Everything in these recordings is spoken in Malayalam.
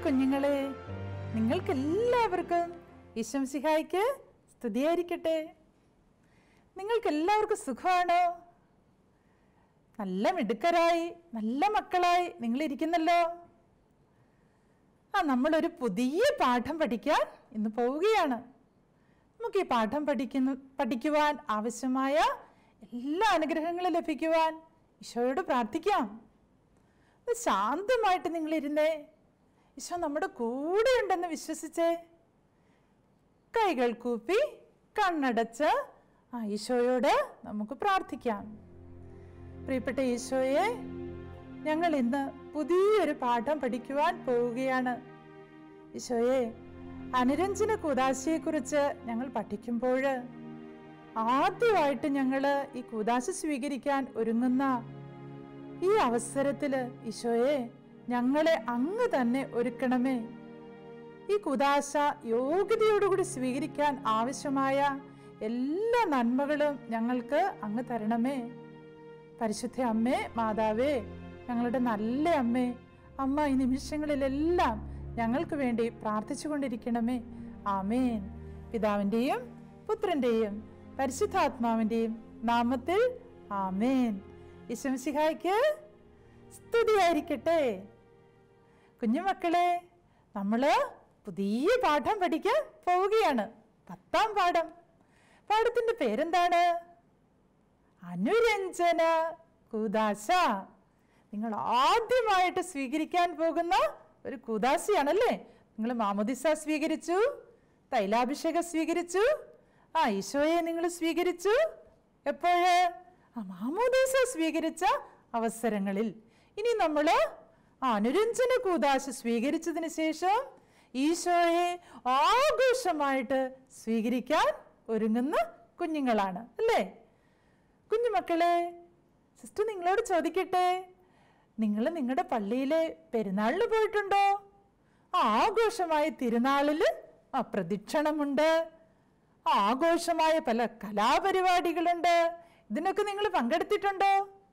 കുഞ്ഞുങ്ങളെ നിങ്ങൾക്ക് എല്ലാവർക്കും ഈശംസിഹായിക്ക് സ്തുതിയായിരിക്കട്ടെ നിങ്ങൾക്ക് എല്ലാവർക്കും സുഖമാണോ നല്ല മിടുക്കരായി നല്ല മക്കളായി നിങ്ങൾ ഇരിക്കുന്നല്ലോ ആ നമ്മളൊരു പുതിയ പാഠം പഠിക്കാൻ ഇന്ന് പോവുകയാണ് നമുക്ക് ഈ പാഠം പഠിക്കുന്നു പഠിക്കുവാൻ ആവശ്യമായ എല്ലാ അനുഗ്രഹങ്ങളും ലഭിക്കുവാൻ ഈശോയോട് പ്രാർത്ഥിക്കാം ഒന്ന് ശാന്തമായിട്ട് നിങ്ങളിരുന്നേ ഈശോ നമ്മുടെ കൂടെ ഉണ്ടെന്ന് വിശ്വസിച്ചേ കൈകൾ കൂപ്പി കണ്ണടച്ച് ആ ഈശോയോട് നമുക്ക് പ്രാർത്ഥിക്കാം പ്രിയപ്പെട്ട ഈശോയെ ഞങ്ങൾ ഇന്ന് പുതിയൊരു പാഠം പഠിക്കുവാൻ പോവുകയാണ് ഈശോയെ അനുരഞ്ജന കുറിച്ച് ഞങ്ങൾ പഠിക്കുമ്പോൾ ആദ്യമായിട്ട് ഞങ്ങൾ ഈ കുദാശ സ്വീകരിക്കാൻ ഒരുങ്ങുന്ന ഈ അവസരത്തില് ഈശോയെ ഞങ്ങളെ അങ്ങ് തന്നെ ഒരുക്കണമേ ഈ കുദാശ യോഗ്യതയോടുകൂടി സ്വീകരിക്കാൻ ആവശ്യമായ എല്ലാ നന്മകളും ഞങ്ങൾക്ക് അങ്ങ് തരണമേ പരിശുദ്ധ അമ്മേ മാതാവേ ഞങ്ങളുടെ നല്ല അമ്മേ അമ്മ ഈ നിമിഷങ്ങളിലെല്ലാം ഞങ്ങൾക്ക് വേണ്ടി പ്രാർത്ഥിച്ചുകൊണ്ടിരിക്കണമേ ആമേൻ പിതാവിൻ്റെയും പുത്രൻ്റെയും പരിശുദ്ധാത്മാവിൻ്റെയും നാമത്തിൽ ആമേൻ ഈശംസിഹായ്ക്ക് സ്തുതിയായിരിക്കട്ടെ കുഞ്ഞുമക്കളെ നമ്മൾ പുതിയ പാഠം പഠിക്കാൻ പോവുകയാണ് പത്താം പാഠം പാഠത്തിന്റെ പേരെന്താണ് അനുരഞ്ജന കുദാശ നിങ്ങൾ ആദ്യമായിട്ട് സ്വീകരിക്കാൻ പോകുന്ന ഒരു കുദാശയാണല്ലേ നിങ്ങൾ മാമോദിസ സ്വീകരിച്ചു തൈലാഭിഷേകം സ്വീകരിച്ചു ആ ഈശോയെ നിങ്ങൾ സ്വീകരിച്ചു എപ്പോഴ് ആ മാമോദിസ സ്വീകരിച്ച അവസരങ്ങളിൽ ഇനി നമ്മൾ അനുരഞ്ജന കൂതാശ സ്വീകരിച്ചതിന് ശേഷം ഈശോയെ ആഘോഷമായിട്ട് സ്വീകരിക്കാൻ ഒരുങ്ങുന്ന കുഞ്ഞുങ്ങളാണ് അല്ലേ കുഞ്ഞുമക്കളെ സിസ്റ്റർ നിങ്ങളോട് ചോദിക്കട്ടെ നിങ്ങൾ നിങ്ങളുടെ പള്ളിയിലെ പെരുന്നാളിന് പോയിട്ടുണ്ടോ ആ ആഘോഷമായ തിരുനാളിൽ ആ പ്രദക്ഷിണമുണ്ട് ആഘോഷമായ പല കലാപരിപാടികളുണ്ട് ഇതിനൊക്കെ നിങ്ങൾ പങ്കെടുത്തിട്ടുണ്ടോ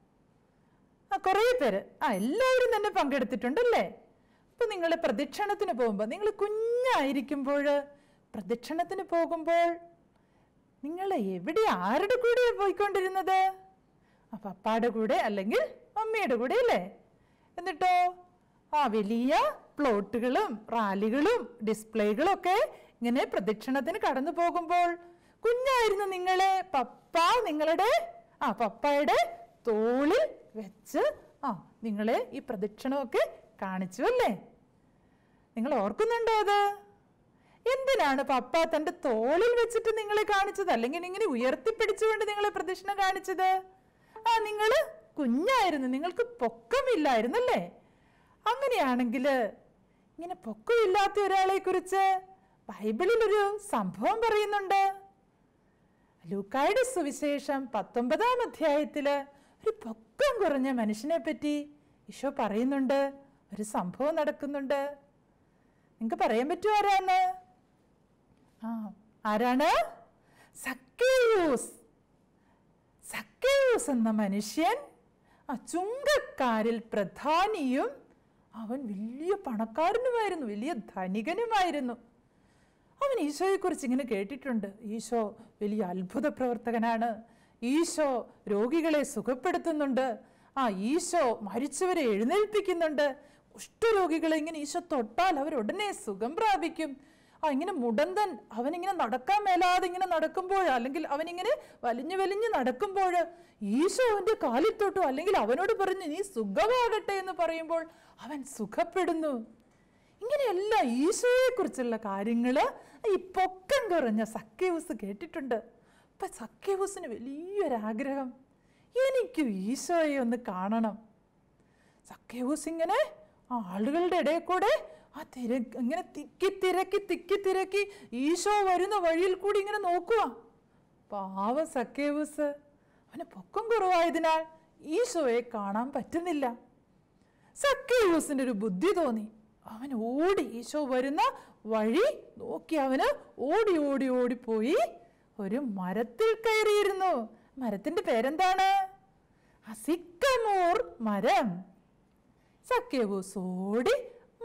ആ കുറേ പേര് ആ എല്ലാവരും തന്നെ പങ്കെടുത്തിട്ടുണ്ടല്ലേ അപ്പൊ നിങ്ങൾ പ്രദക്ഷിണത്തിന് പോകുമ്പോൾ നിങ്ങൾ കുഞ്ഞായിരിക്കുമ്പോൾ പ്രദക്ഷിണത്തിന് പോകുമ്പോൾ നിങ്ങൾ എവിടെ ആരുടെ കൂടെയാണ് പോയിക്കൊണ്ടിരുന്നത് ആ പപ്പായുടെ കൂടെ അല്ലെങ്കിൽ മമ്മിയുടെ കൂടെ അല്ലേ എന്നിട്ടോ ആ വലിയ പ്ലോട്ടുകളും റാലികളും ഡിസ്പ്ലേകളും ഒക്കെ ഇങ്ങനെ പ്രദക്ഷിണത്തിന് കടന്നു പോകുമ്പോൾ കുഞ്ഞായിരുന്ന നിങ്ങളെ പപ്പ നിങ്ങളുടെ ആ പപ്പായുടെ തോളിൽ വെച്ച് ആ നിങ്ങളെ ഈ പ്രദക്ഷിണമൊക്കെ കാണിച്ചു അല്ലേ നിങ്ങൾ ഓർക്കുന്നുണ്ടോ അത് എന്തിനാണ് പപ്പ തന്റെ തോളിൽ വെച്ചിട്ട് നിങ്ങളെ കാണിച്ചത് അല്ലെങ്കിൽ ഇങ്ങനെ ഉയർത്തിപ്പിടിച്ചുകൊണ്ട് നിങ്ങളെ പ്രദക്ഷിണം കാണിച്ചത് ആ നിങ്ങൾ കുഞ്ഞായിരുന്നു നിങ്ങൾക്ക് പൊക്കമില്ലായിരുന്നല്ലേ അങ്ങനെയാണെങ്കിൽ ഇങ്ങനെ പൊക്കമില്ലാത്ത ഒരാളെ കുറിച്ച് ബൈബിളിൽ ഒരു സംഭവം പറയുന്നുണ്ട് ലൂക്കായുടെ സുവിശേഷം പത്തൊമ്പതാം അധ്യായത്തില് ഒരു പൊക്കം കുറഞ്ഞ മനുഷ്യനെ പറ്റി ഈശോ പറയുന്നുണ്ട് ഒരു സംഭവം നടക്കുന്നുണ്ട് നിങ്ങൾക്ക് പറയാൻ പറ്റുമോ ആരാന്ന് ആ ആരാണ് സക്കേയൂസ് സക്കേയൂസ് എന്ന മനുഷ്യൻ ആ ചുങ്കക്കാരിൽ പ്രധാനിയും അവൻ വലിയ പണക്കാരനുമായിരുന്നു വലിയ ധനികനുമായിരുന്നു അവൻ ഈശോയെക്കുറിച്ച് ഇങ്ങനെ കേട്ടിട്ടുണ്ട് ഈശോ വലിയ അത്ഭുത പ്രവർത്തകനാണ് ഈശോ രോഗികളെ സുഖപ്പെടുത്തുന്നുണ്ട് ആ ഈശോ മരിച്ചവരെ എഴുന്നേൽപ്പിക്കുന്നുണ്ട് കുഷ്ഠരോഗികളെ ഇങ്ങനെ ഈശോ തൊട്ടാൽ അവർ ഉടനെ സുഖം പ്രാപിക്കും ആ ഇങ്ങനെ മുടന്തൻ അവനിങ്ങനെ നടക്കാൻ മേലാതെ ഇങ്ങനെ നടക്കുമ്പോൾ അല്ലെങ്കിൽ അവനിങ്ങനെ വലിഞ്ഞു വലിഞ്ഞു നടക്കുമ്പോൾ ഈശോ അവന്റെ കാലിൽ തൊട്ടു അല്ലെങ്കിൽ അവനോട് പറഞ്ഞു നീ സുഖമാകട്ടെ എന്ന് പറയുമ്പോൾ അവൻ സുഖപ്പെടുന്നു ഇങ്ങനെയല്ല ഈശോയെ കുറിച്ചുള്ള കാര്യങ്ങള് ഈ പൊക്കം കുറഞ്ഞ സക്കേവൂസ് കേട്ടിട്ടുണ്ട് അപ്പൊ സക്കേവൂസിന് വലിയൊരാഗ്രഹം എനിക്കും ഈശോയെ ഒന്ന് കാണണം സക്കേവൂസ് ഇങ്ങനെ ആ ആളുകളുടെ ഇടയിൽ കൂടെ ആ തിര ഇങ്ങനെ തിക്കി തിരക്കി തിക്കി തിരക്കി ഈശോ വരുന്ന വഴിയിൽ കൂടി ഇങ്ങനെ നോക്കുക പാവ സക്കേവൂസ് അവന് പൊക്കം കുറവായതിനാൽ ഈശോയെ കാണാൻ പറ്റുന്നില്ല സക്കേവൂസിന്റെ ഒരു ബുദ്ധി തോന്നി അവൻ ഓടി ഈശോ വരുന്ന വഴി നോക്കി അവന് ഓടി ഓടി ഓടിപ്പോയി ഒരു മരത്തിൽ കയറിയിരുന്നു മരത്തിന്റെ പേരെന്താണ് അസിക്കമോർ മരം സക്കേവൂസ് ഓടി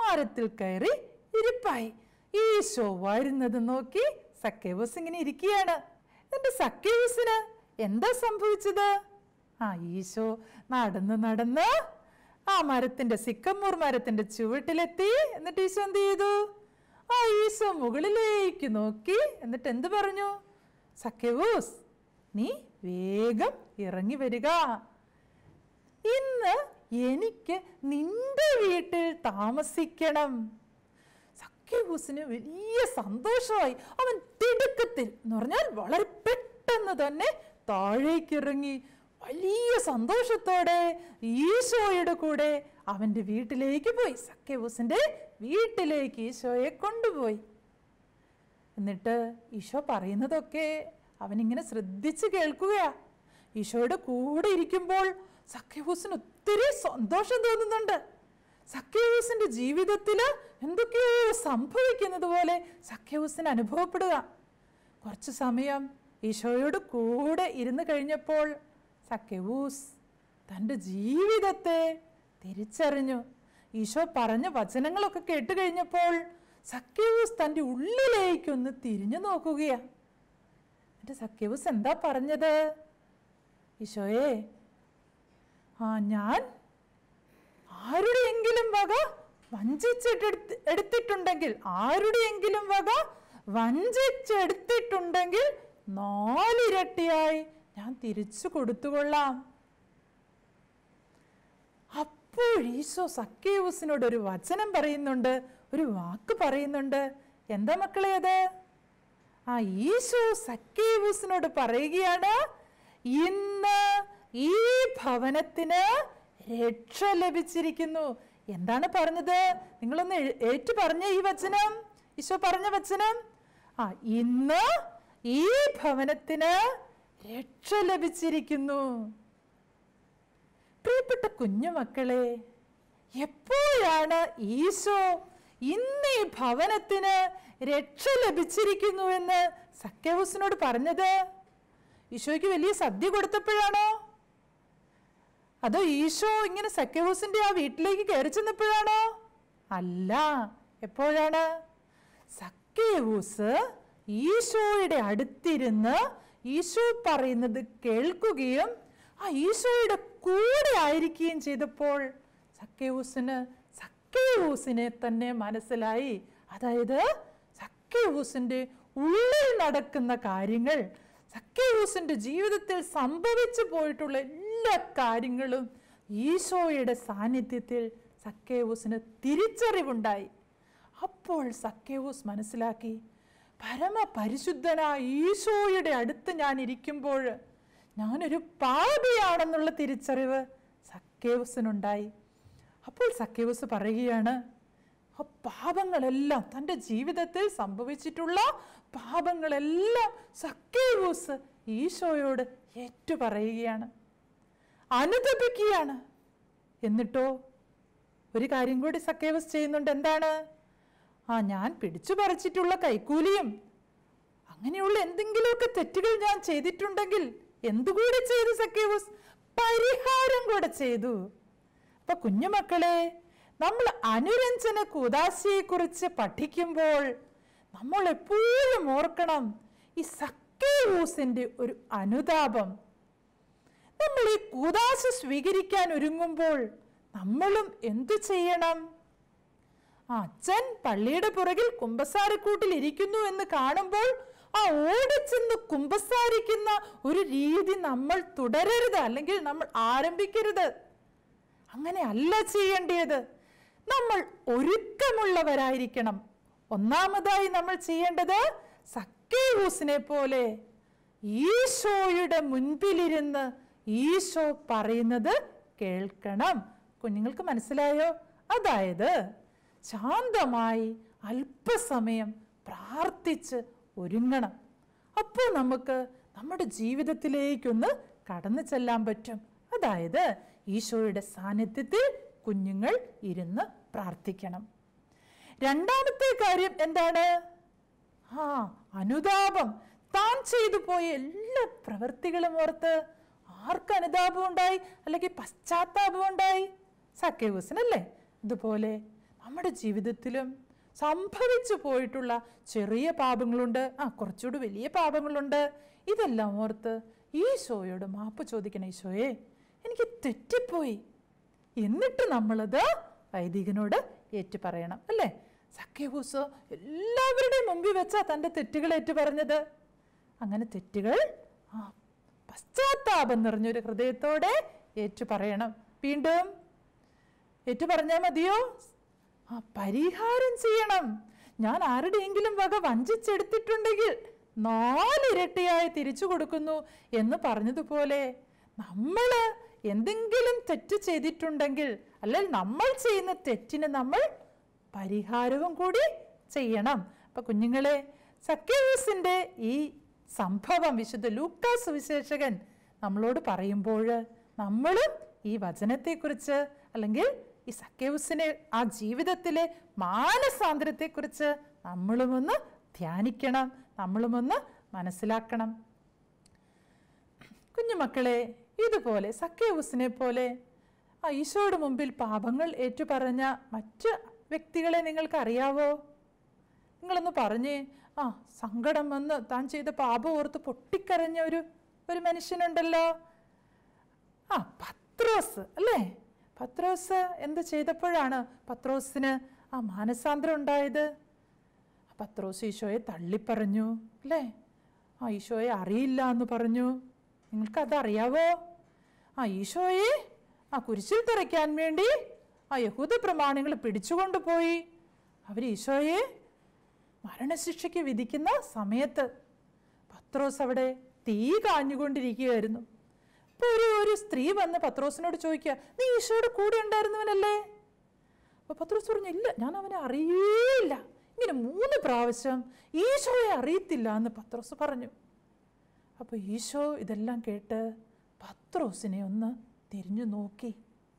മരത്തിൽ കയറി ഇരിപ്പായി ഈശോ വരുന്നത് നോക്കി സക്കേവൂസ് ഇങ്ങനെ ഇരിക്കുകയാണ് എന്നിട്ട് സക്കേവൂസിന് എന്താ സംഭവിച്ചത് ആ ഈശോ നടന്ന് നടന്ന് ആ മരത്തിന്റെ സിക്കമ്മൂർ മരത്തിന്റെ ചുവട്ടിലെത്തി എന്നിട്ട് ഈശോ എന്ത് ചെയ്തു ആ ഈശോ മുകളിലേക്ക് നോക്കി എന്നിട്ട് എന്ത് പറഞ്ഞു സക്കേവൂസ് നീ വേഗം ഇറങ്ങി വരിക ഇന്ന് എനിക്ക് നിന്റെ വീട്ടിൽ താമസിക്കണം സഖ്യഹൂസിന് വലിയ സന്തോഷമായി അവൻ തിടുക്കത്തിൽ എന്ന് പറഞ്ഞാൽ വളരെ പെട്ടെന്ന് തന്നെ താഴേക്കിറങ്ങി വലിയ സന്തോഷത്തോടെ ഈശോയുടെ കൂടെ അവന്റെ വീട്ടിലേക്ക് പോയി സഖ്യഹൂസിന്റെ വീട്ടിലേക്ക് ഈശോയെ കൊണ്ടുപോയി എന്നിട്ട് ഈശോ പറയുന്നതൊക്കെ അവനിങ്ങനെ ശ്രദ്ധിച്ച് കേൾക്കുകയാ ഈശോയുടെ കൂടെ ഇരിക്കുമ്പോൾ സഖ്യഹൂസിന് ഒത്തിരി സന്തോഷം തോന്നുന്നുണ്ട് സഖ്യഹൂസിന്റെ ജീവിതത്തിൽ എന്തൊക്കെയോ സംഭവിക്കുന്നത് പോലെ സഖ്യഹൂസിന് അനുഭവപ്പെടുക കുറച്ച് സമയം ഈശോയോട് കൂടെ ഇരുന്ന് കഴിഞ്ഞപ്പോൾ സഖ്യഹൂസ് തൻ്റെ ജീവിതത്തെ തിരിച്ചറിഞ്ഞു ഈശോ പറഞ്ഞ വചനങ്ങളൊക്കെ കേട്ട് കഴിഞ്ഞപ്പോൾ സഖ്യവൂസ് തൻ്റെ ഉള്ളിലേക്കൊന്ന് തിരിഞ്ഞു നോക്കുകയാ എന്നിട്ട് സഖ്യവൂസ് എന്താ പറഞ്ഞത് ഈശോയെ ആ ഞാൻ ആരുടെയെങ്കിലും വക വഞ്ചിച്ചിട്ടെടുത്ത് എടുത്തിട്ടുണ്ടെങ്കിൽ ആരുടെയെങ്കിലും വക വഞ്ചിച്ചെടുത്തിട്ടുണ്ടെങ്കിൽ നാലിരട്ടിയായി ഞാൻ തിരിച്ചു കൊടുത്തുകൊള്ളാം അപ്പോൾ ഈശോ സക്കേവൂസിനോട് ഒരു വചനം പറയുന്നുണ്ട് ഒരു വാക്ക് പറയുന്നുണ്ട് എന്താ മക്കളെ അത് ആ ഈശോ സക്കേവൂസിനോട് പറയുകയാണ് ഇന്ന് ഈ ഭവനത്തിന് രക്ഷ ലഭിച്ചിരിക്കുന്നു എന്താണ് പറഞ്ഞത് നിങ്ങളൊന്ന് എഴു- ഏറ്റു പറഞ്ഞ ഈ വചനം ഈശോ പറഞ്ഞ വചനം ആ ഇന്ന് ഈ ഭവനത്തിന് രക്ഷ ലഭിച്ചിരിക്കുന്നു പ്രിയപ്പെട്ട കുഞ്ഞുമക്കളെ എപ്പോഴാണ് ഈശോ ഇന്ന് ഈ ഭവനത്തിന് രക്ഷ ലഭിച്ചിരിക്കുന്നു എന്ന് സഖ്യഹൂസിനോട് പറഞ്ഞത് ഈശോയ്ക്ക് വലിയ സദ്യ കൊടുത്തപ്പോഴാണോ അതോ ഈശോ ഇങ്ങനെ സഖ്യഹൂസിന്റെ ആ വീട്ടിലേക്ക് കയറി ചെന്നപ്പോഴാണോ അല്ല എപ്പോഴാണ് സഖ്യഹൂസ് ഈശോയുടെ അടുത്തിരുന്ന് ഈശോ പറയുന്നത് കേൾക്കുകയും ആ ഈശോയുടെ കൂടെ ആയിരിക്കുകയും ചെയ്തപ്പോൾ സഖ്യഹൂസിന് സഖ്യഹൂസിനെ തന്നെ മനസ്സിലായി അതായത് സഖ്യഹൂസിന്റെ ഉള്ളിൽ നടക്കുന്ന കാര്യങ്ങൾ സഖ്യഹൂസിന്റെ ജീവിതത്തിൽ സംഭവിച്ചു പോയിട്ടുള്ള എല്ലാ കാര്യങ്ങളും ഈശോയുടെ സാന്നിധ്യത്തിൽ സഖ്യഹൂസിന് തിരിച്ചറിവുണ്ടായി അപ്പോൾ സഖ്യവൂസ് മനസ്സിലാക്കി പരമപരിശുദ്ധനായ ഈശോയുടെ അടുത്ത് ഞാൻ ഇരിക്കുമ്പോൾ ഞാനൊരു പാപിയാണെന്നുള്ള തിരിച്ചറിവ് സഖ്യവൂസിനുണ്ടായി അപ്പോൾ സഖ്യവൂസ് പറയുകയാണ് ആ പാപങ്ങളെല്ലാം തൻ്റെ ജീവിതത്തിൽ സംഭവിച്ചിട്ടുള്ള പാപങ്ങളെല്ലാം സഖ്യവൂസ് ഈശോയോട് ഏറ്റുപറയുകയാണ് അനുതപിക്കുകയാണ് എന്നിട്ടോ ഒരു കാര്യം കൂടി സക്കേവസ് ചെയ്യുന്നുണ്ട് എന്താണ് ആ ഞാൻ പിടിച്ചു പറിച്ചിട്ടുള്ള കൈക്കൂലിയും അങ്ങനെയുള്ള എന്തെങ്കിലുമൊക്കെ തെറ്റുകൾ ഞാൻ ചെയ്തിട്ടുണ്ടെങ്കിൽ എന്തുകൂടി ചെയ്തു സക്കേവസ് പരിഹാരം കൂടെ ചെയ്തു അപ്പൊ കുഞ്ഞുമക്കളെ നമ്മൾ അനുരഞ്ജന കുറിച്ച് പഠിക്കുമ്പോൾ നമ്മൾ എപ്പോഴും ഓർക്കണം ഈ സക്കേവൂസിന്റെ ഒരു അനുതാപം നമ്മൾ ഈ കൂതാശ സ്വീകരിക്കാൻ ഒരുങ്ങുമ്പോൾ നമ്മളും എന്തു ചെയ്യണം ആ അച്ഛൻ പള്ളിയുടെ പുറകിൽ കുമ്പസാരക്കൂട്ടിൽ ഇരിക്കുന്നു എന്ന് കാണുമ്പോൾ ആ ഓടിച്ചെന്ന് കുമ്പസാരിക്കുന്ന ഒരു രീതി നമ്മൾ തുടരരുത് അല്ലെങ്കിൽ നമ്മൾ ആരംഭിക്കരുത് അങ്ങനെ അല്ല ചെയ്യേണ്ടത് നമ്മൾ ഒരുക്കമുള്ളവരായിരിക്കണം ഒന്നാമതായി നമ്മൾ ചെയ്യേണ്ടത് സക്കേവൂസിനെ പോലെ ഈശോയുടെ മുൻപിലിരുന്ന് ഈശോ പറയുന്നത് കേൾക്കണം കുഞ്ഞുങ്ങൾക്ക് മനസ്സിലായോ അതായത് ശാന്തമായി അല്പസമയം പ്രാർത്ഥിച്ച് ഒരുങ്ങണം അപ്പോൾ നമുക്ക് നമ്മുടെ ജീവിതത്തിലേക്കൊന്ന് കടന്നു ചെല്ലാൻ പറ്റും അതായത് ഈശോയുടെ സാന്നിധ്യത്തിൽ കുഞ്ഞുങ്ങൾ ഇരുന്ന് പ്രാർത്ഥിക്കണം രണ്ടാമത്തെ കാര്യം എന്താണ് ആ അനുതാപം താൻ ചെയ്തു പോയ എല്ലാ പ്രവൃത്തികളും ഓർത്ത് ആർക്ക് അനുതാപം ഉണ്ടായി അല്ലെങ്കിൽ പശ്ചാത്താപം ഉണ്ടായി സക്കേവൂസിനല്ലേ ഇതുപോലെ നമ്മുടെ ജീവിതത്തിലും സംഭവിച്ചു പോയിട്ടുള്ള ചെറിയ പാപങ്ങളുണ്ട് ആ കുറച്ചുകൂടി വലിയ പാപങ്ങളുണ്ട് ഇതെല്ലാം ഓർത്ത് ഈശോയോട് മാപ്പ് ചോദിക്കണം ഈശോയെ എനിക്ക് തെറ്റിപ്പോയി എന്നിട്ട് നമ്മളത് വൈദികനോട് ഏറ്റു പറയണം അല്ലേ സഖ്യഹൂസ് എല്ലാവരുടെയും മുമ്പിൽ വെച്ചാ തൻ്റെ തെറ്റുകൾ ഏറ്റു പറഞ്ഞത് അങ്ങനെ തെറ്റുകൾ ആ പശ്ചാത്താപം നിറഞ്ഞൊരു ഹൃദയത്തോടെ ഏറ്റു പറയണം വീണ്ടും ഏറ്റു പറഞ്ഞാൽ മതിയോ ആ പരിഹാരം ചെയ്യണം ഞാൻ ആരുടെയെങ്കിലും വക വഞ്ചിച്ചെടുത്തിട്ടുണ്ടെങ്കിൽ നാലിരട്ടിയായി തിരിച്ചു കൊടുക്കുന്നു എന്ന് പറഞ്ഞതുപോലെ നമ്മൾ എന്തെങ്കിലും തെറ്റ് ചെയ്തിട്ടുണ്ടെങ്കിൽ അല്ലെങ്കിൽ നമ്മൾ ചെയ്യുന്ന തെറ്റിന് നമ്മൾ പരിഹാരവും കൂടി ചെയ്യണം അപ്പൊ കുഞ്ഞുങ്ങളെ സക്കേവസിന്റെ ഈ സംഭവം വിശുദ്ധ ലൂക്കാസ് സുവിശേഷകൻ നമ്മളോട് പറയുമ്പോൾ നമ്മളും ഈ വചനത്തെക്കുറിച്ച് അല്ലെങ്കിൽ ഈ സക്കേവസിനെ ആ ജീവിതത്തിലെ മാനസാന്തരത്തെക്കുറിച്ച് നമ്മളുമൊന്ന് ധ്യാനിക്കണം നമ്മളുമൊന്ന് മനസ്സിലാക്കണം കുഞ്ഞുമക്കളെ ഇതുപോലെ സക്കേവസിനെ പോലെ ആ ഈശോയുടെ മുമ്പിൽ പാപങ്ങൾ ഏറ്റുപറഞ്ഞ മറ്റ് വ്യക്തികളെ നിങ്ങൾക്ക് അറിയാവോ നിങ്ങളൊന്ന് പറഞ്ഞേ ആ സങ്കടം വന്ന് താൻ ചെയ്ത പാപം ഓർത്ത് പൊട്ടിക്കരഞ്ഞ ഒരു ഒരു മനുഷ്യനുണ്ടല്ലോ ആ പത്രോസ് അല്ലേ പത്രോസ് എന്ത് ചെയ്തപ്പോഴാണ് പത്രോസിന് ആ മാനസാന്തരം ഉണ്ടായത് ആ പത്രോസ് ഈശോയെ തള്ളിപ്പറഞ്ഞു അല്ലേ ആ ഈശോയെ അറിയില്ല എന്ന് പറഞ്ഞു നിങ്ങൾക്കത് അറിയാവോ ആ ഈശോയെ ആ കുരിശിൽ തറയ്ക്കാൻ വേണ്ടി ആ യഹൂദ പ്രമാണികൾ പിടിച്ചുകൊണ്ടുപോയി അവർ ഈശോയെ മരണശിക്ഷയ്ക്ക് വിധിക്കുന്ന സമയത്ത് പത്രോസ് അവിടെ തീ കാഞ്ഞുകൊണ്ടിരിക്കുകയായിരുന്നു അപ്പോൾ ഒരു ഒരു സ്ത്രീ വന്ന് പത്രോസിനോട് ചോദിക്കുക നീ ഈശോയുടെ കൂടെ ഉണ്ടായിരുന്നവനല്ലേ അപ്പോൾ പത്രോസ് പറഞ്ഞു ഇല്ല ഞാൻ അവനെ അറിയില്ല ഇങ്ങനെ മൂന്ന് പ്രാവശ്യം ഈശോയെ അറിയത്തില്ല എന്ന് പത്രോസ് പറഞ്ഞു അപ്പോൾ ഈശോ ഇതെല്ലാം കേട്ട് പത്രോസിനെ ഒന്ന് തിരിഞ്ഞു നോക്കി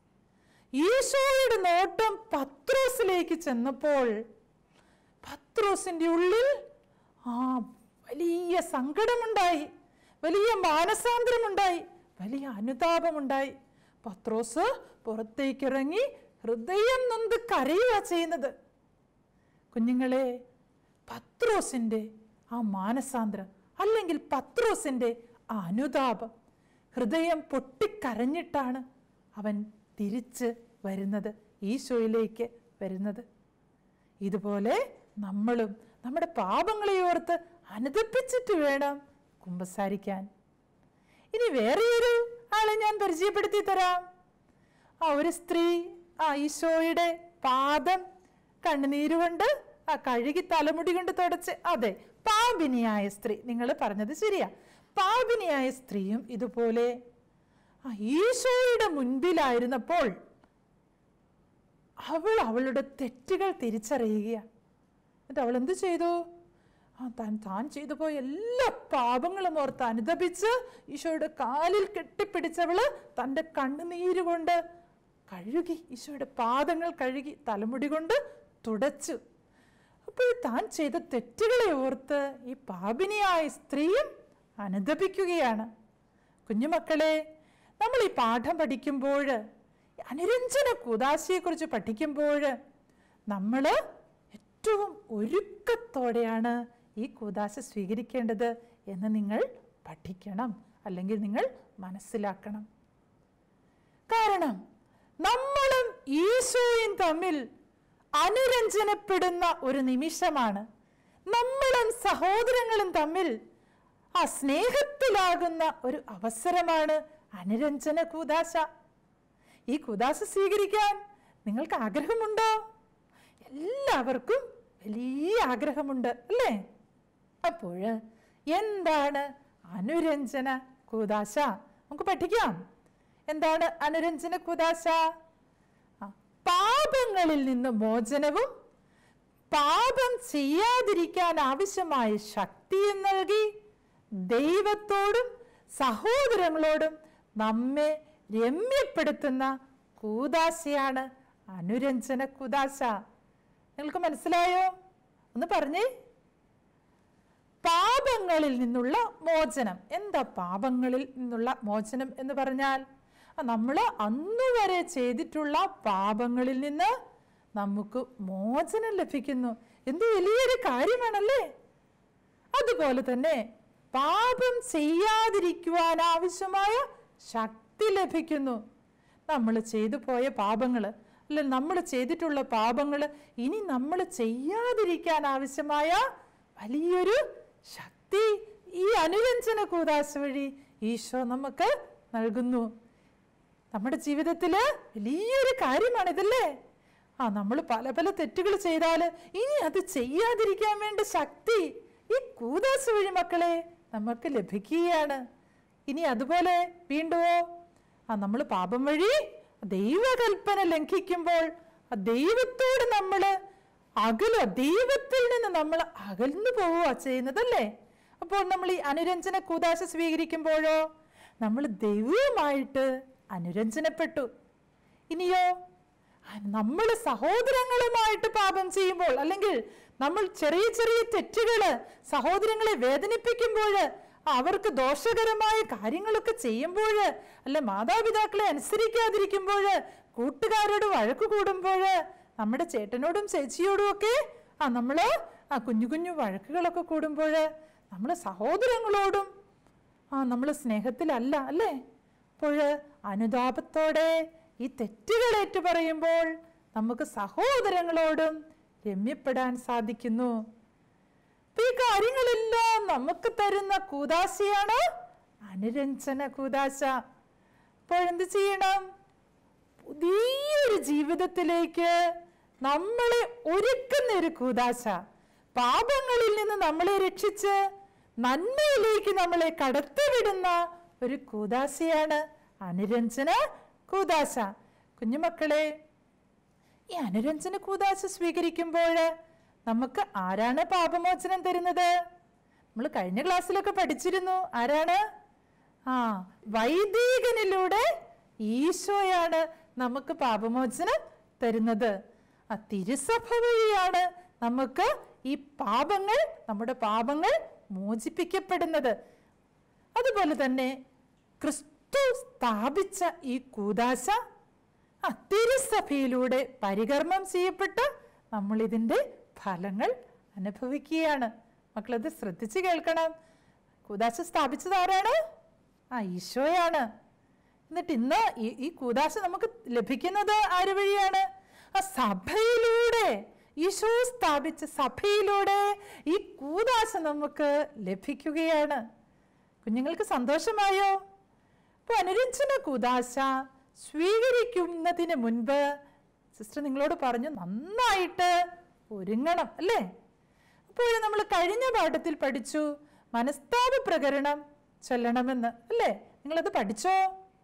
ഈശോയുടെ നോട്ടം പത്രോസിലേക്ക് ചെന്നപ്പോൾ പത്രോസിൻ്റെ ഉള്ളിൽ ആ വലിയ സങ്കടമുണ്ടായി വലിയ മാനസാന്തരമുണ്ടായി വലിയ അനുതാപമുണ്ടായി പത്രോസ് പുറത്തേക്കിറങ്ങി ഹൃദയം നൊന്ത് കരയുക ചെയ്യുന്നത് കുഞ്ഞുങ്ങളെ പത്രോസിൻ്റെ ആ മാനസാന്തരം അല്ലെങ്കിൽ പത്രോസിൻ്റെ ആ അനുതാപം ഹൃദയം പൊട്ടിക്കരഞ്ഞിട്ടാണ് അവൻ തിരിച്ച് വരുന്നത് ഈശോയിലേക്ക് വരുന്നത് ഇതുപോലെ നമ്മളും നമ്മുടെ പാപങ്ങളെ ഓർത്ത് അനുദപ്പിച്ചിട്ട് വേണം കുമ്പസാരിക്കാൻ ഇനി വേറെ ഒരു ആളെ ഞാൻ പരിചയപ്പെടുത്തി തരാം ആ ഒരു സ്ത്രീ ആ ഈശോയുടെ പാദം കണ്ണുനീര് കൊണ്ട് ആ കഴുകി തലമുടി കൊണ്ട് തുടച്ച് അതെ പാപിനിയായ സ്ത്രീ നിങ്ങൾ പറഞ്ഞത് ശരിയാ പാപിനിയായ സ്ത്രീയും ഇതുപോലെ ആ ഈശോയുടെ മുൻപിലായിരുന്നപ്പോൾ അവൾ അവളുടെ തെറ്റുകൾ തിരിച്ചറിയുകയാണ് എന്നിട്ട് അവൾ എന്ത് ചെയ്തു ആ താൻ താൻ ചെയ്തു പോയ എല്ലാ പാപങ്ങളും ഓർത്ത് അനുദപിച്ച് ഈശോയുടെ കാലിൽ കെട്ടിപ്പിടിച്ചവള് തൻ്റെ കണ്ണുനീര് കൊണ്ട് കഴുകി ഈശോയുടെ പാദങ്ങൾ കഴുകി തലമുടി കൊണ്ട് തുടച്ചു അപ്പോൾ താൻ ചെയ്ത തെറ്റുകളെ ഓർത്ത് ഈ പാപിനിയായ സ്ത്രീയും അനുദപിക്കുകയാണ് കുഞ്ഞുമക്കളെ നമ്മൾ ഈ പാഠം പഠിക്കുമ്പോൾ അനുരഞ്ജന കുദാശയെക്കുറിച്ച് പഠിക്കുമ്പോൾ നമ്മൾ ഏറ്റവും ഒരുക്കത്തോടെയാണ് ഈ കുദാശ സ്വീകരിക്കേണ്ടത് എന്ന് നിങ്ങൾ പഠിക്കണം അല്ലെങ്കിൽ നിങ്ങൾ മനസ്സിലാക്കണം കാരണം നമ്മളും ഈശോയും തമ്മിൽ അനുരഞ്ജനപ്പെടുന്ന ഒരു നിമിഷമാണ് നമ്മളും സഹോദരങ്ങളും തമ്മിൽ ആ സ്നേഹത്തിലാകുന്ന ഒരു അവസരമാണ് അനുരഞ്ജന കൂദാശ ഈ കൂദാശ സ്വീകരിക്കാൻ നിങ്ങൾക്ക് ആഗ്രഹമുണ്ടോ എല്ലാവർക്കും വലിയ ആഗ്രഹമുണ്ട് അല്ലേ അപ്പോൾ എന്താണ് അനുരഞ്ജന കൂദാശ നമുക്ക് പഠിക്കാം എന്താണ് അനുരഞ്ജന കൂദാശ ആ, പാപങ്ങളിൽ നിന്ന് മോചനവും പാപം ചെയ്യാതിരിക്കാൻ ആവശ്യമായ ശക്തിയും നൽകി ദൈവത്തോടും സഹോദരങ്ങളോടും നമ്മെ രമ്യപ്പെടുത്തുന്ന കൂദാശയാണ് അനുരഞ്ജന കൂദാശ നിങ്ങൾക്ക് മനസ്സിലായോ ഒന്ന് പറഞ്ഞേ പാപങ്ങളിൽ നിന്നുള്ള മോചനം എന്താ പാപങ്ങളിൽ നിന്നുള്ള മോചനം എന്ന് പറഞ്ഞാൽ നമ്മൾ അന്നുവരെ ചെയ്തിട്ടുള്ള പാപങ്ങളിൽ നിന്ന് നമുക്ക് മോചനം ലഭിക്കുന്നു എന്ത് വലിയൊരു കാര്യമാണല്ലേ അതുപോലെ തന്നെ പാപം ചെയ്യാതിരിക്കുവാൻ ആവശ്യമായ ശക്തി ലഭിക്കുന്നു നമ്മൾ ചെയ്തു പോയ പാപങ്ങൾ അല്ല നമ്മൾ ചെയ്തിട്ടുള്ള പാപങ്ങൾ ഇനി നമ്മൾ ചെയ്യാതിരിക്കാൻ ആവശ്യമായ വലിയൊരു ശക്തി ഈ അനുരഞ്ജന കൂതാശ വഴി ഈശോ നമുക്ക് നൽകുന്നു നമ്മുടെ ജീവിതത്തിൽ വലിയൊരു കാര്യമാണ് ഇതല്ലേ ആ നമ്മൾ പല പല തെറ്റുകൾ ചെയ്താൽ ഇനി അത് ചെയ്യാതിരിക്കാൻ വേണ്ട ശക്തി ഈ കൂതാശ വഴി മക്കളെ നമുക്ക് ലഭിക്കുകയാണ് ഇനി അതുപോലെ വീണ്ടുമോ ആ നമ്മൾ പാപം വഴി ദൈവകൽപ്പന ലംഘിക്കുമ്പോൾ ആ ദൈവത്തോട് നമ്മൾ അകല ദൈവത്തിൽ നിന്ന് നമ്മൾ അകന്നു പോവുക ചെയ്യുന്നതല്ലേ അപ്പോൾ നമ്മൾ ഈ അനുരഞ്ജന കൂതാശ സ്വീകരിക്കുമ്പോഴോ നമ്മൾ ദൈവവുമായിട്ട് അനുരഞ്ജനപ്പെട്ടു ഇനിയോ നമ്മൾ സഹോദരങ്ങളുമായിട്ട് പാപം ചെയ്യുമ്പോൾ അല്ലെങ്കിൽ നമ്മൾ ചെറിയ ചെറിയ തെറ്റുകള് സഹോദരങ്ങളെ വേദനിപ്പിക്കുമ്പോൾ അവർക്ക് ദോഷകരമായ കാര്യങ്ങളൊക്കെ ചെയ്യുമ്പോൾ അല്ല മാതാപിതാക്കളെ അനുസരിക്കാതിരിക്കുമ്പോൾ കൂട്ടുകാരോട് വഴക്ക് കൂടുമ്പോൾ നമ്മുടെ ചേട്ടനോടും ചേച്ചിയോടും ഒക്കെ ആ നമ്മള് ആ കുഞ്ഞു കുഞ്ഞു വഴക്കുകളൊക്കെ കൂടുമ്പോൾ നമ്മൾ സഹോദരങ്ങളോടും ആ നമ്മൾ സ്നേഹത്തിലല്ല അല്ലേ അപ്പോൾ അനുതാപത്തോടെ ഈ തെറ്റുകൾ ഏറ്റു പറയുമ്പോൾ നമുക്ക് സഹോദരങ്ങളോടും രമ്യപ്പെടാൻ സാധിക്കുന്നു അപ്പൊ ഈ കാര്യങ്ങളെല്ലാം നമുക്ക് തരുന്ന കൂതാശയാണ് അനുരഞ്ജന കൂതാശ അപ്പോൾ എന്ത് ചെയ്യണം പുതിയൊരു ജീവിതത്തിലേക്ക് നമ്മളെ ഒരുക്കുന്ന ഒരു കൂതാശ പാപങ്ങളിൽ നിന്ന് നമ്മളെ രക്ഷിച്ച് നന്മയിലേക്ക് നമ്മളെ കടത്തിവിടുന്ന ഒരു കൂതാശയാണ് അനുരഞ്ജന കൂതാശ കുഞ്ഞുമക്കളെ ഈ അനുരഞ്ജന കൂതാശ സ്വീകരിക്കുമ്പോൾ നമുക്ക് ആരാണ് പാപമോചനം തരുന്നത് നമ്മൾ കഴിഞ്ഞ ക്ലാസ്സിലൊക്കെ പഠിച്ചിരുന്നു ആരാണ് ആ വൈദികനിലൂടെ ഈശോയാണ് നമുക്ക് പാപമോചനം തരുന്നത് ആ തിരുസഭ വഴിയാണ് നമുക്ക് ഈ പാപങ്ങൾ നമ്മുടെ പാപങ്ങൾ മോചിപ്പിക്കപ്പെടുന്നത് അതുപോലെ തന്നെ ക്രിസ്തു സ്ഥാപിച്ച ഈ കൂതാശ ആ തിരുസഭയിലൂടെ പരികർമ്മം ചെയ്യപ്പെട്ട് നമ്മൾ ഇതിൻ്റെ ഫലങ്ങൾ അനുഭവിക്കുകയാണ് മക്കളത് ശ്രദ്ധിച്ച് കേൾക്കണം കൂതാശ സ്ഥാപിച്ചത് ആരാണ് ആ ഈശോയാണ് എന്നിട്ട് ഇന്ന് ഈ ഈ കൂതാശ നമുക്ക് ലഭിക്കുന്നത് ആര് വഴിയാണ് ആ സഭയിലൂടെ ഈശോ സ്ഥാപിച്ച സഭയിലൂടെ ഈ കൂതാശ നമുക്ക് ലഭിക്കുകയാണ് കുഞ്ഞുങ്ങൾക്ക് സന്തോഷമായോ അപ്പോൾ അനുരഞ്ജന കൂതാശ സ്വീകരിക്കുന്നതിന് മുൻപ് സിസ്റ്റർ നിങ്ങളോട് പറഞ്ഞു നന്നായിട്ട് ഒരുങ്ങണം അല്ലേ അപ്പോൾ നമ്മൾ കഴിഞ്ഞ പാഠത്തിൽ പഠിച്ചു മനസ്താപ പ്രകരണം ചൊല്ലണമെന്ന് അല്ലേ നിങ്ങളത് പഠിച്ചോ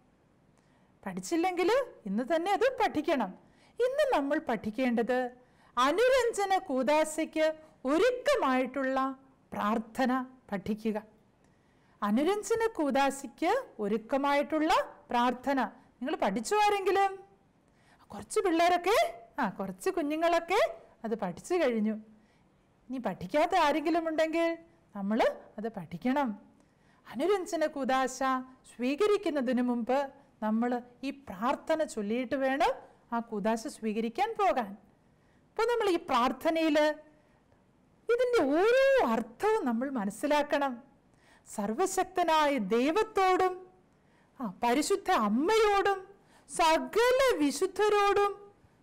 പഠിച്ചില്ലെങ്കിൽ ഇന്ന് തന്നെ അത് പഠിക്കണം ഇന്ന് നമ്മൾ പഠിക്കേണ്ടത് അനുരഞ്ജന കൂതാശയ്ക്ക് ഒരുക്കമായിട്ടുള്ള പ്രാർത്ഥന പഠിക്കുക അനുരഞ്ജന കൂതാശയ്ക്ക് ഒരുക്കമായിട്ടുള്ള പ്രാർത്ഥന നിങ്ങൾ പഠിച്ചു ആരെങ്കിലും കുറച്ച് പിള്ളേരൊക്കെ ആ കുറച്ച് കുഞ്ഞുങ്ങളൊക്കെ അത് പഠിച്ചു കഴിഞ്ഞു ഇനി പഠിക്കാത്ത ആരെങ്കിലും ഉണ്ടെങ്കിൽ നമ്മൾ അത് പഠിക്കണം അനുരഞ്ജന കൂതാശ സ്വീകരിക്കുന്നതിന് മുമ്പ് നമ്മൾ ഈ പ്രാർത്ഥന ചൊല്ലിയിട്ട് വേണം ആ കൂതാശ സ്വീകരിക്കാൻ പോകാൻ അപ്പോൾ നമ്മൾ ഈ പ്രാർത്ഥനയിൽ ഇതിൻ്റെ ഓരോ അർത്ഥവും നമ്മൾ മനസ്സിലാക്കണം സർവശക്തനായ ദൈവത്തോടും ആ പരിശുദ്ധ അമ്മയോടും സകല വിശുദ്ധരോടും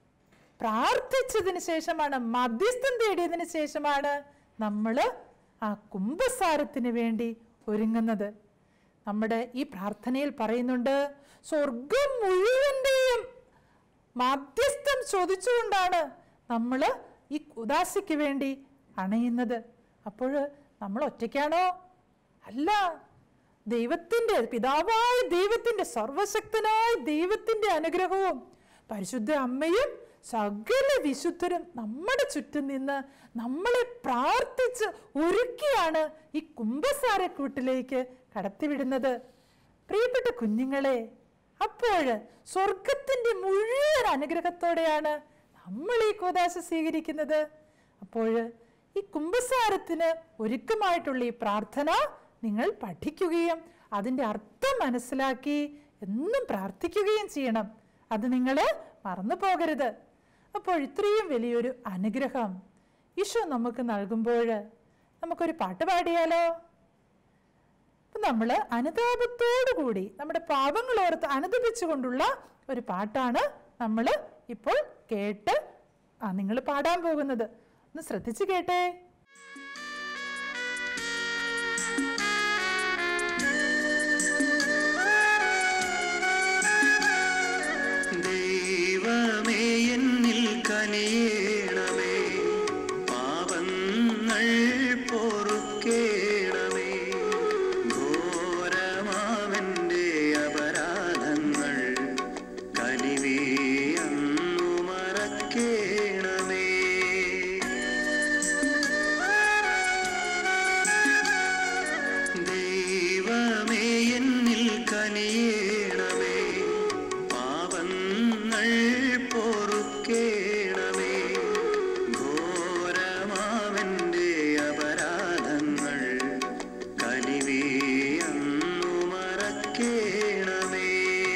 പ്രാർത്ഥിച്ചതിന് ശേഷമാണ് മധ്യസ്ഥം തേടിയതിന് ശേഷമാണ് നമ്മൾ ആ കുംഭസാരത്തിന് വേണ്ടി ഒരുങ്ങുന്നത് നമ്മുടെ ഈ പ്രാർത്ഥനയിൽ പറയുന്നുണ്ട് സ്വർഗം മുഴുവൻ്റെയും മധ്യസ്ഥം ചോദിച്ചുകൊണ്ടാണ് നമ്മൾ ഈ ഉദാശയ്ക്ക് വേണ്ടി അണയുന്നത് അപ്പോൾ നമ്മൾ ഒറ്റയ്ക്കാണോ അല്ല ദൈവത്തിൻ്റെ പിതാവായ ദൈവത്തിൻ്റെ സർവശക്തനായ ദൈവത്തിൻ്റെ അനുഗ്രഹവും പരിശുദ്ധ അമ്മയും സകല വിശുദ്ധരും നമ്മുടെ ചുറ്റും നിന്ന് നമ്മളെ പ്രാർത്ഥിച്ച് ഒരുക്കിയാണ് ഈ കുംഭസാരക്കൂട്ടിലേക്ക് കടത്തിവിടുന്നത് പ്രിയപ്പെട്ട കുഞ്ഞുങ്ങളെ അപ്പോൾ സ്വർഗത്തിന്റെ മുഴുവൻ അനുഗ്രഹത്തോടെയാണ് നമ്മൾ ഈ കൂതാശ സ്വീകരിക്കുന്നത് അപ്പോൾ ഈ കുംഭസാരത്തിന് ഒരുക്കമായിട്ടുള്ള ഈ പ്രാർത്ഥന നിങ്ങൾ പഠിക്കുകയും അതിൻ്റെ അർത്ഥം മനസ്സിലാക്കി എന്നും പ്രാർത്ഥിക്കുകയും ചെയ്യണം അത് നിങ്ങൾ മറന്നു പോകരുത് അപ്പോൾ ഇത്രയും വലിയൊരു അനുഗ്രഹം ഈശോ നമുക്ക് നൽകുമ്പോൾ നമുക്കൊരു പാട്ട് പാടിയാലോ അപ്പം നമ്മൾ അനുതാപത്തോടു കൂടി നമ്മുടെ പാപങ്ങൾ ഓർത്ത് അനുദപിച്ചുകൊണ്ടുള്ള ഒരു പാട്ടാണ് നമ്മൾ ഇപ്പോൾ കേട്ട് ആ നിങ്ങൾ പാടാൻ പോകുന്നത് ഒന്ന് ശ്രദ്ധിച്ചു കേട്ടേ ദൈവമേ എന്നിൽ കനിയേണമേ പാപങ്ങൾ പൊറുക്കേണമേ ഘോരമാവന്റെ അപരാധങ്ങൾ കലിവീയന്നു മറക്കേണമേ ദൈവമേ എന്നിൽ കനിയേണമേ പാപങ്ങൾ പൊറുക്കേണമേ ഘോരമാവന്റെ അപരാധങ്ങൾ കലിവീയന്നു മറക്കേണമേ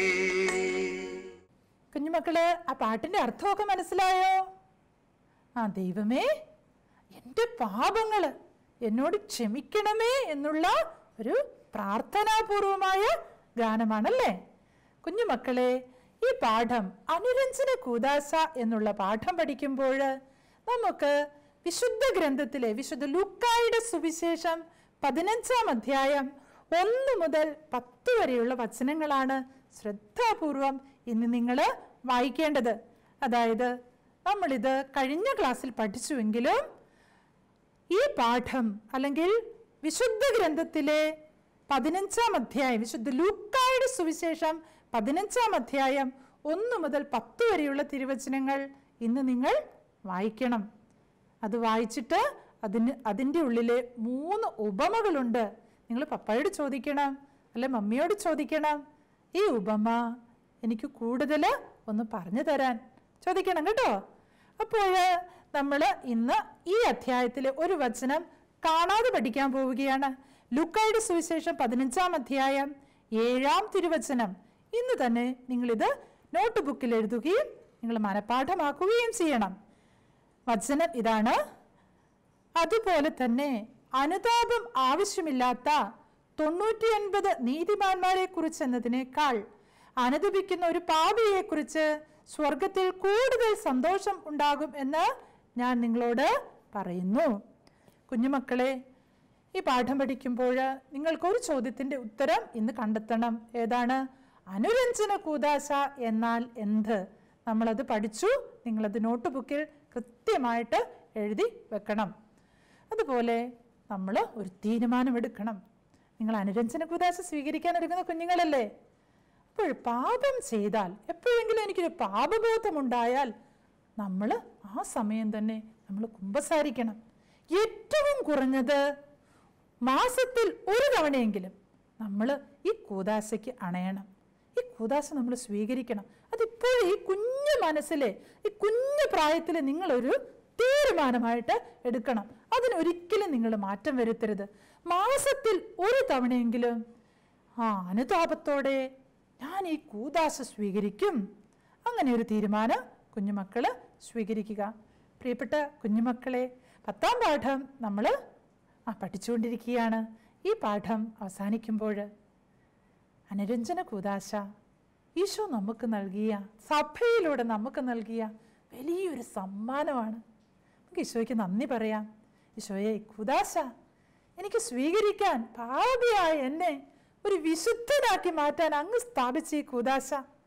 കുഞ്ഞുമക്കള് ആ പാട്ടിന്റെ അർത്ഥമൊക്കെ മനസ്സിലായോ ആ ദൈവമേ എൻ്റെ പാപങ്ങള് എന്നോട് ക്ഷമിക്കണമേ എന്നുള്ള ഒരു പ്രാർത്ഥനാപൂർവമായ ഗാനമാണല്ലേ കുഞ്ഞുമക്കളെ ഈ പാഠം അനുരഞ്ജന കൂദാശ എന്നുള്ള പാഠം പഠിക്കുമ്പോൾ നമുക്ക് വിശുദ്ധ ഗ്രന്ഥത്തിലെ വിശുദ്ധ ലൂക്കായുടെ സുവിശേഷം പതിനഞ്ചാം അധ്യായം ഒന്ന് മുതൽ പത്ത് വരെയുള്ള വചനങ്ങളാണ് ശ്രദ്ധാപൂർവം ഇന്ന് നിങ്ങൾ വായിക്കേണ്ടത് അതായത് നമ്മളിത് കഴിഞ്ഞ ക്ലാസ്സിൽ പഠിച്ചുവെങ്കിലും ഈ പാഠം അല്ലെങ്കിൽ വിശുദ്ധ ഗ്രന്ഥത്തിലെ പതിനഞ്ചാം അധ്യായം വിശുദ്ധ ലൂക്കായുടെ സുവിശേഷം പതിനഞ്ചാം അധ്യായം ഒന്ന് മുതൽ പത്ത് വരെയുള്ള തിരുവചനങ്ങൾ ഇന്ന് നിങ്ങൾ വായിക്കണം അത് വായിച്ചിട്ട് അതിന് അതിൻ്റെ ഉള്ളിലെ മൂന്ന് ഉപമകളുണ്ട് നിങ്ങൾ പപ്പായോട് ചോദിക്കണം അല്ലെ മമ്മിയോട് ചോദിക്കണം ഈ ഉപമ എനിക്ക് കൂടുതൽ ഒന്ന് പറഞ്ഞു തരാൻ ചോദിക്കണം കേട്ടോ അപ്പോൾ നമ്മൾ ഇന്ന് ഈ അധ്യായത്തിലെ ഒരു വചനം കാണാതെ പഠിക്കാൻ പോവുകയാണ് ലുക്കായുടെ സുവിശേഷം പതിനഞ്ചാം അധ്യായം ഏഴാം തിരുവചനം ഇന്ന് തന്നെ നിങ്ങളിത് നോട്ട് ബുക്കിൽ എഴുതുകയും നിങ്ങൾ മനഃപ്പാഠമാക്കുകയും ചെയ്യണം വചനം ഇതാണ് അതുപോലെ തന്നെ അനുതാപം ആവശ്യമില്ലാത്ത തൊണ്ണൂറ്റിയൊൻപത് നീതിമാന്മാരെ കുറിച്ച് എന്നതിനേക്കാൾ അനുദപിക്കുന്ന ഒരു പാപിയെ കുറിച്ച് സ്വർഗത്തിൽ കൂടുതൽ സന്തോഷം ഉണ്ടാകും എന്ന് ഞാൻ നിങ്ങളോട് പറയുന്നു കുഞ്ഞുമക്കളെ ഈ പാഠം പഠിക്കുമ്പോൾ നിങ്ങൾക്ക് ഒരു ചോദ്യത്തിന്റെ ഉത്തരം ഇന്ന് കണ്ടെത്തണം ഏതാണ് അനുരഞ്ജന കൂതാശ എന്നാൽ എന്ത് നമ്മളത് പഠിച്ചു നിങ്ങളത് നോട്ട് ബുക്കിൽ കൃത്യമായിട്ട് എഴുതി വെക്കണം അതുപോലെ നമ്മൾ ഒരു തീരുമാനമെടുക്കണം നിങ്ങൾ അനുരഞ്ജന കൂതാശ സ്വീകരിക്കാൻ എടുക്കുന്ന കുഞ്ഞുങ്ങളല്ലേ അപ്പോൾ പാപം ചെയ്താൽ എപ്പോഴെങ്കിലും എനിക്കൊരു പാപബോധമുണ്ടായാൽ നമ്മൾ ആ സമയം തന്നെ നമ്മൾ കുമ്പസാരിക്കണം ഏറ്റവും കുറഞ്ഞത് മാസത്തിൽ ഒരു തവണയെങ്കിലും നമ്മൾ ഈ കൂതാശയ്ക്ക് അണയണം ഈ കൂതാശ നമ്മൾ സ്വീകരിക്കണം അതിപ്പോഴും ഈ കുഞ്ഞു മനസ്സിലെ ഈ കുഞ്ഞു പ്രായത്തിൽ നിങ്ങളൊരു തീരുമാനമായിട്ട് എടുക്കണം അതിനൊരിക്കലും നിങ്ങൾ മാറ്റം വരുത്തരുത് മാസത്തിൽ ഒരു തവണയെങ്കിലും ആ അനുതാപത്തോടെ ഞാൻ ഈ കൂതാശ സ്വീകരിക്കും അങ്ങനെ ഒരു തീരുമാനം കുഞ്ഞുമക്കൾ സ്വീകരിക്കുക പ്രിയപ്പെട്ട കുഞ്ഞുമക്കളെ പത്താം പാഠം നമ്മൾ ആ പഠിച്ചുകൊണ്ടിരിക്കുകയാണ് ഈ പാഠം അവസാനിക്കുമ്പോൾ അനുരഞ്ജന കൂതാശ ഈശോ നമുക്ക് നൽകിയ സഭയിലൂടെ നമുക്ക് നൽകിയ വലിയൊരു സമ്മാനമാണ് നമുക്ക് ഈശോയ്ക്ക് നന്ദി പറയാം ഈശോയെ കൂതാശ എനിക്ക് സ്വീകരിക്കാൻ പാപിയായ എന്നെ ഒരു വിശുദ്ധനാക്കി മാറ്റാൻ അങ്ങ് സ്ഥാപിച്ച ഈ കൂതാശ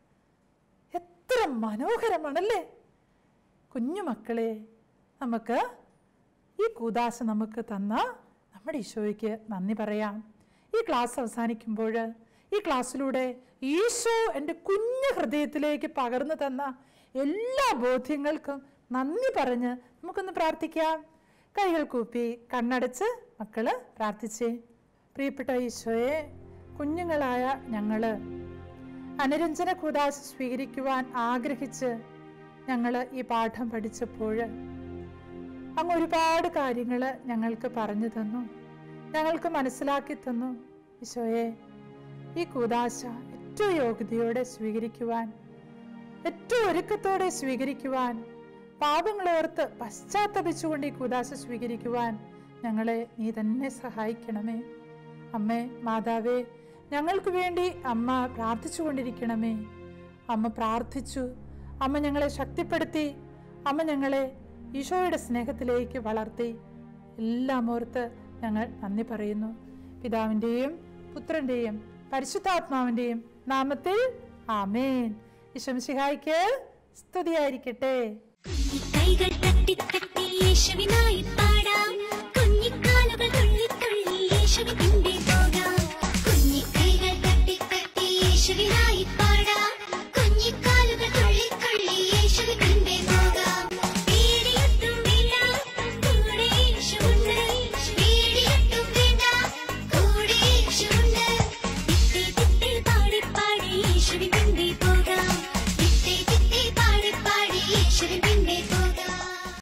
എത്ര മനോഹരമാണല്ലേ കുഞ്ഞുമക്കളെ നമുക്ക് ഈ കൂതാശ നമുക്ക് തന്ന നമ്മുടെ ഈശോയ്ക്ക് നന്ദി പറയാം ഈ ക്ലാസ് അവസാനിക്കുമ്പോൾ ഈ ക്ലാസ്സിലൂടെ ഈശോ എൻ്റെ കുഞ്ഞു ഹൃദയത്തിലേക്ക് പകർന്നു തന്ന എല്ലാ ബോധ്യങ്ങൾക്കും നന്ദി പറഞ്ഞ് നമുക്കൊന്ന് പ്രാർത്ഥിക്കാം കൈകൾ കൂപ്പി കണ്ണടച്ച് മക്കള് പ്രാർത്ഥിച്ചേ പ്രിയപ്പെട്ട ഈശോയെ കുഞ്ഞുങ്ങളായ ഞങ്ങള് അനുരഞ്ജന കൂതാശ സ്വീകരിക്കുവാൻ ആഗ്രഹിച്ച് ഞങ്ങൾ ഈ പാഠം പഠിച്ചപ്പോൾ അങ്ങ് ഒരുപാട് കാര്യങ്ങൾ ഞങ്ങൾക്ക് പറഞ്ഞു തന്നു ഞങ്ങൾക്ക് മനസ്സിലാക്കി തന്നു ഈശോയെ ഈ കൂതാശ ഏറ്റവും യോഗ്യതയോടെ സ്വീകരിക്കുവാൻ ഏറ്റവും ഒരുക്കത്തോടെ സ്വീകരിക്കുവാൻ പാപങ്ങളോർത്ത് പശ്ചാത്തപിച്ചുകൊണ്ട് ഈ കുദാശ സ്വീകരിക്കുവാൻ ഞങ്ങളെ നീ തന്നെ സഹായിക്കണമേ അമ്മേ മാതാവേ ഞങ്ങൾക്ക് വേണ്ടി അമ്മ പ്രാർത്ഥിച്ചുകൊണ്ടിരിക്കണമേ അമ്മ പ്രാർത്ഥിച്ചു അമ്മ ഞങ്ങളെ ശക്തിപ്പെടുത്തി അമ്മ ഞങ്ങളെ ഈശോയുടെ സ്നേഹത്തിലേക്ക് വളർത്തി എല്ലാം ഓർത്ത് ഞങ്ങൾ നന്ദി പറയുന്നു പിതാവിൻ്റെയും പുത്രൻ്റെയും പരിശുദ്ധാത്മാവിൻ്റെയും നാമത്തിൽ ആമേൻ ഈശംസിഹായിക്ക് സ്തുതിയായിരിക്കട്ടെ ഈ കൈകൾ തട്ടി തട്ടി യേശുവിനായി പാ